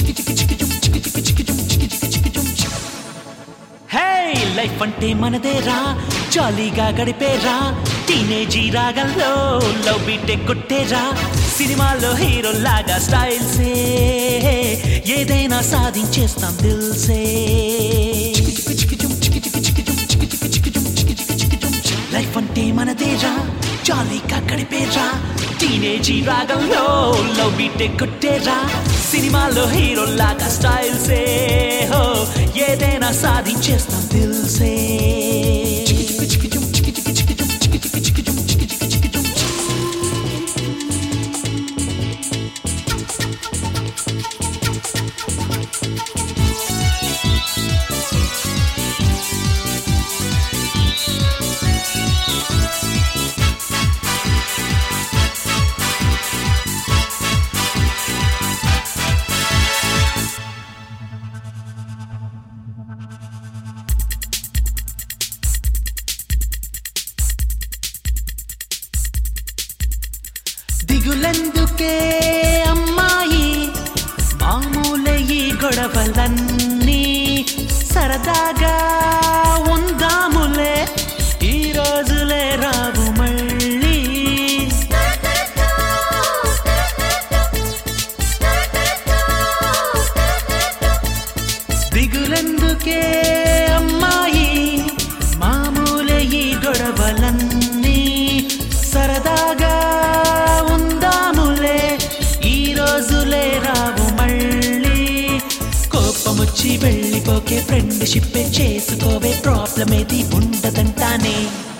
హే life అంటే మనదేరా జాలీగా గడిపేరా టీనేజీ రాగంలో లవ్ బీటే కొట్టేరా సినిమాల్లో హీరో లాగా స్టైల్సే ఏదైనా సాధించేస్తాం దిల్సే లైఫ్ అంటే మనదేరా జాలీగా గడిపేరా టీనేజీ రాగంలో లవ్ బీటే కొట్టేరా సినిమాల్లో హీరో లాగా స్టైల్సే హో ఏదైనా సాధించేస్తాం దిల్సే దిగులెందుకే అమ్మాయి మామూలే ఈ గొడవలన్నీ సరదాగా ఉందాములే ఈ రోజులే రావు మళ్ళీ దిగులెందుకే అమ్మాయి మామూలే ఈ గొడవలన్నీ సరదాగా ఉందాములే ఈ రోజులే రావు మళ్ళీ కోపమొచ్చి వెళ్ళిపోకే ఫ్రెండ్షిప్ చేసుకోవే ప్రాబ్లం ఏది ఉండదంటానే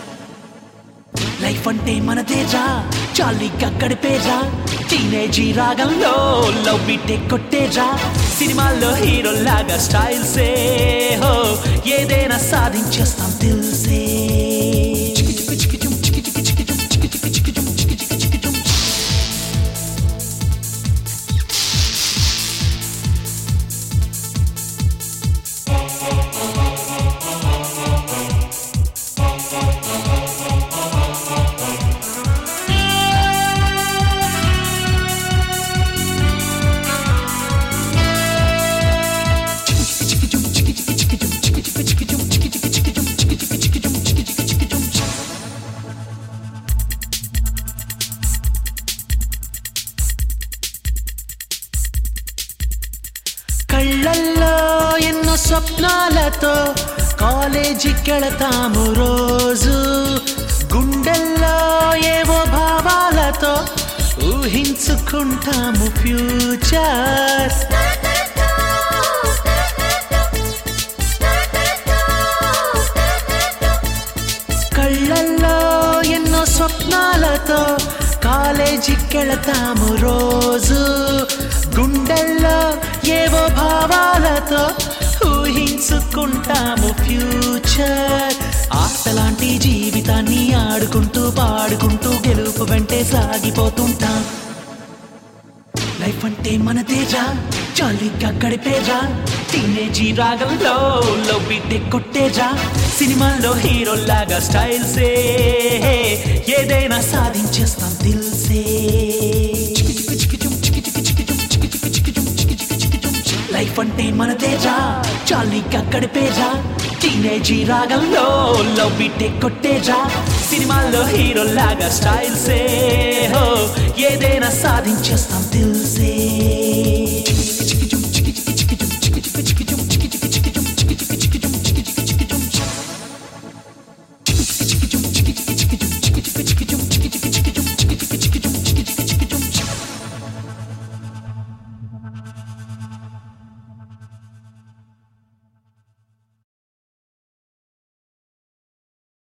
లైఫ్ అంటే మనదేరా జాలీగా గడిపేరా టీనేజీ రాగంలో లవ్ బీటే కొట్టేరా సినిమాల్లో హీరో లాగా స్టైల్సే హో ఏదైనా సాధించేస్తాం తెలిసే కళ్ళల్లో ఎన్నో స్వప్నాలతో కాలేజీకెళతాము రోజు గుండెల్లో ఏవో భావాలతో ఊహించుకుంటాము ఫ్యూచర్ కళ్ళల్లో ఎన్నో స్వప్నాలతో కాలేజీకెళతాము రోజు గుండెల్లో ఏవో భావాలతో ఊహించుకుంటాము ఫ్యూచర్ ఆటలాంటి జీవితాన్ని ఆడుకుంటూ పాడుకుంటూ గెలుపు వెంటే సాగిపోతుంటాం లైఫ్ అంటే మనదేరా జాలీగా గడిపేరా టీనేజీ రాగంలో లవ్ బీటే కొట్టేరా సినిమాల్లో హీరో లాగా స్టైల్సే ఏదైనా సాధించేస్తాం దిల్సే లైఫ్ అంటే మనదేరా జాలీగా గడిపేరా టీనేజీ రాగంలో లవ్ బీటే కొట్టేరా సినిమాల్లో హీరో లాగా స్టైల్సే హో ఏదైనా సాధించేస్తాం తెలిసే